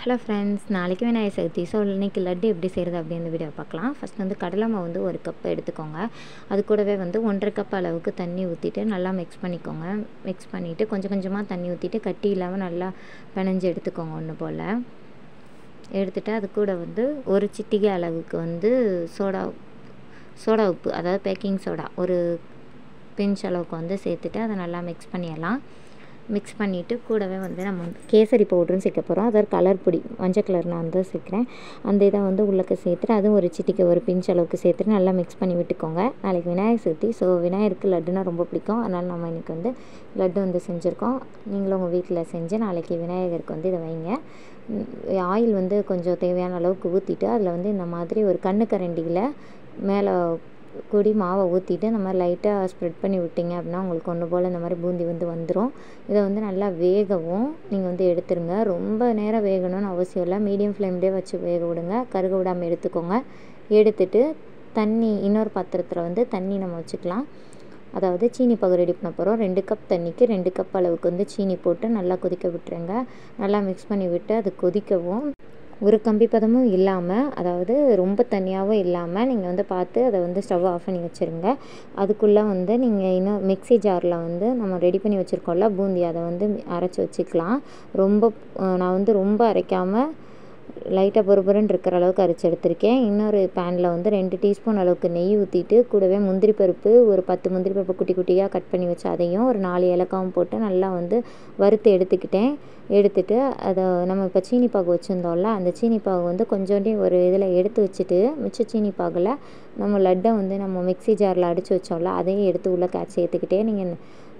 hello friends நாளைக்கு Vinayagar Chaturthi so இன்னைக்கு லட்டு எப்படி செய்கிறது அப்படின்னு வீடியோ பார்க்கலாம் ஃபஸ்ட் வந்து கடலை மாவு வந்து ஒரு கப் எடுத்துக்கோங்க அது கூடவே வந்து ஒன்றரை கப் அளவுக்கு தண்ணி ஊற்றிட்டு நல்லா மிக்ஸ் பண்ணிக்கோங்க மிக்ஸ் பண்ணிவிட்டு கொஞ்சம் கொஞ்சமாக தண்ணி ஊற்றிட்டு கட்டி இல்லாமல் நல்லா பிணைஞ்சு எடுத்துக்கோங்க ஒன்று போல் எடுத்துகிட்டு அது கூட வந்து ஒரு சிட்டிகை அளவுக்கு வந்து சோடா சோடா உப்பு அதாவது பேக்கிங் சோடா ஒரு பிஞ்ச் அளவுக்கு வந்து சேர்த்துட்டு அதை நல்லா மிக்ஸ் பண்ணிடலாம் மிக்ஸ் பண்ணிவிட்டு கூடவே வந்து நம்ம வந்து கேசரி பவுடரும் சேர்க்க போகிறோம் அதாவது கலர் பொடி மஞ்சள் கலர் நான் வந்து சேர்க்குறேன் அந்த இதை வந்து உள்ளக்க சேர்த்துட்டு அதுவும் ஒரு சிட்டிக்கு ஒரு பிஞ்ச் அளவுக்கு சேர்த்துட்டு நல்லா மிக்ஸ் பண்ணி விட்டுக்கோங்க நாளைக்கு விநாயகர் சதுர்த்தி ஸோ விநாயகருக்கு லட்டுனா ரொம்ப பிடிக்கும் அதனால் நம்ம இன்றைக்கி வந்து லட்டு வந்து செஞ்சுருக்கோம் நீங்களும் உங்கள் வீட்டில் செஞ்சு நாளைக்கு விநாயகருக்கு வந்து இதை வைங்க ஆயில் வந்து கொஞ்சம் தேவையான அளவுக்கு ஊற்றிட்டு அதில் வந்து இந்த மாதிரி ஒரு கண்ணு கரண்டியில் மேலே கொடி மாவை ஊற்றிட்டு இந்த மாதிரி லைட்டாக ஸ்ப்ரெட் பண்ணி விட்டிங்க அப்படின்னா உங்களுக்கு ஒன்று போல் இந்த மாதிரி பூந்தி வந்து வந்துடும் இதை வந்து நல்லா வேகவும் நீங்கள் வந்து எடுத்துருங்க ரொம்ப நேரம் வேகணும்னு அவசியம் இல்லை மீடியம் ஃப்ளேம்லேயே வச்சு வேக விடுங்க கருக விடாமல் எடுத்துக்கோங்க எடுத்துட்டு தண்ணி இன்னொரு பாத்திரத்தில் வந்து தண்ணி நம்ம வச்சுக்கலாம் அதாவது சீனி பாகு ரெடி பண்ண போகிறோம் ரெண்டு கப் தண்ணிக்கு ரெண்டு கப் அளவுக்கு வந்து சீனி போட்டு நல்லா கொதிக்க விட்டுருங்க நல்லா மிக்ஸ் பண்ணி விட்டு அது கொதிக்கவும் ஒரு கம்பி பதமும் இல்லாமல் அதாவது ரொம்ப தனியாகவும் இல்லாமல் நீங்கள் வந்து பார்த்து அதை வந்து ஸ்டவ் ஆஃப் பண்ணி வச்சுருங்க அதுக்குள்ளே வந்து நீங்கள் இன்னும் மிக்ஸி ஜாரில் வந்து நம்ம ரெடி பண்ணி வச்சுருக்கோம்ல பூந்தி அதை வந்து அரைச்சி வச்சுக்கலாம் ரொம்ப நான் வந்து ரொம்ப அரைக்காமல் லைட்டாக பொறுபொருன்னு இருக்கிற அளவுக்கு அரைச்சி எடுத்திருக்கேன் இன்னொரு பேனில் வந்து ரெண்டு டீஸ்பூன் அளவுக்கு நெய் ஊற்றிட்டு கூடவே முந்திரி பருப்பு ஒரு பத்து முந்திரி பருப்பு குட்டி குட்டியாக கட் பண்ணி வச்சு அதையும் ஒரு நாலு ஏலக்காவும் போட்டு நல்லா வந்து வறுத்து எடுத்துக்கிட்டேன் எடுத்துட்டு அதை நம்ம இப்போ சீனி பாகு வச்சுருந்தோம்ல அந்த சீனி பாகு வந்து கொஞ்சோண்டி ஒரு இதில் எடுத்து வச்சுட்டு மிச்ச சீனி பாகில் நம்ம லட்டை வந்து நம்ம மிக்ஸி ஜாரில் அடித்து வச்சோம்ல அதையும் எடுத்து உள்ளே கேட்ச் சேர்த்துக்கிட்டே நீங்கள்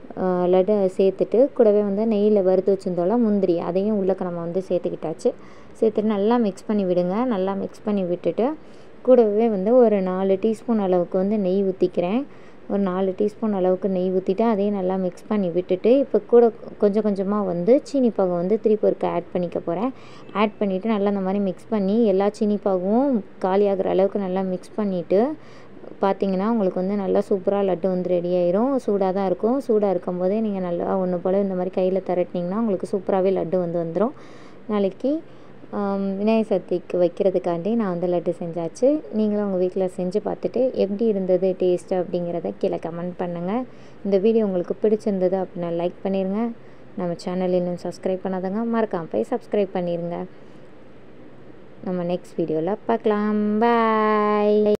லட்டை சேர்த்துட்டு கூடவே வந்து நெய்யில் வறுத்து வச்சுருந்தோம்ல முந்திரி அதையும் உள்ளக்க நம்ம வந்து சேர்த்துக்கிட்டாச்சு சேர்த்துட்டு நல்லா மிக்ஸ் பண்ணி விடுங்க நல்லா மிக்ஸ் பண்ணி விட்டுட்டு கூடவே வந்து ஒரு நாலு டீஸ்பூன் அளவுக்கு வந்து நெய் ஊற்றிக்கிறேன் ஒரு நாலு டீஸ்பூன் அளவுக்கு நெய் ஊற்றிட்டு அதையும் நல்லா மிக்ஸ் பண்ணி விட்டுட்டு இப்போ கூட கொஞ்சம் கொஞ்சமாக வந்து சீனி பாகை வந்து திருப்பி ஒருக்க ஆட் பண்ணிக்க போகிறேன் ஆட் பண்ணிவிட்டு நல்லா இந்த மாதிரி மிக்ஸ் பண்ணி எல்லா சீனி பாகும் காலியாகிற அளவுக்கு நல்லா மிக்ஸ் பண்ணிவிட்டு பார்த்தீங்கன்னா உங்களுக்கு வந்து நல்லா சூப்பராக லட்டு வந்து ரெடி ஆயிரும் சூடாக தான் இருக்கும் சூடாக இருக்கும் போதே நீங்கள் நல்லா ஒன்று போல் இந்த மாதிரி கையில் திரட்டினீங்கன்னா உங்களுக்கு சூப்பராகவே லட்டு வந்து வந்துடும் நாளைக்கு விநாயகர் சதுர்த்திக்கு வைக்கிறதுக்காண்டி நான் வந்து லட்டு செஞ்சாச்சு நீங்களும் உங்கள் வீட்டில் செஞ்சு பார்த்துட்டு எப்படி இருந்தது டேஸ்ட்டு அப்படிங்கிறத கீழே கமெண்ட் பண்ணுங்கள் இந்த வீடியோ உங்களுக்கு பிடிச்சிருந்தது அப்படின்னா லைக் பண்ணிடுங்க நம்ம சேனல் இன்னும் சப்ஸ்கிரைப் பண்ணாதங்க மறக்காம போய் சப்ஸ்கிரைப் பண்ணிடுங்க நம்ம நெக்ஸ்ட் வீடியோவில் பார்க்கலாம் பாய்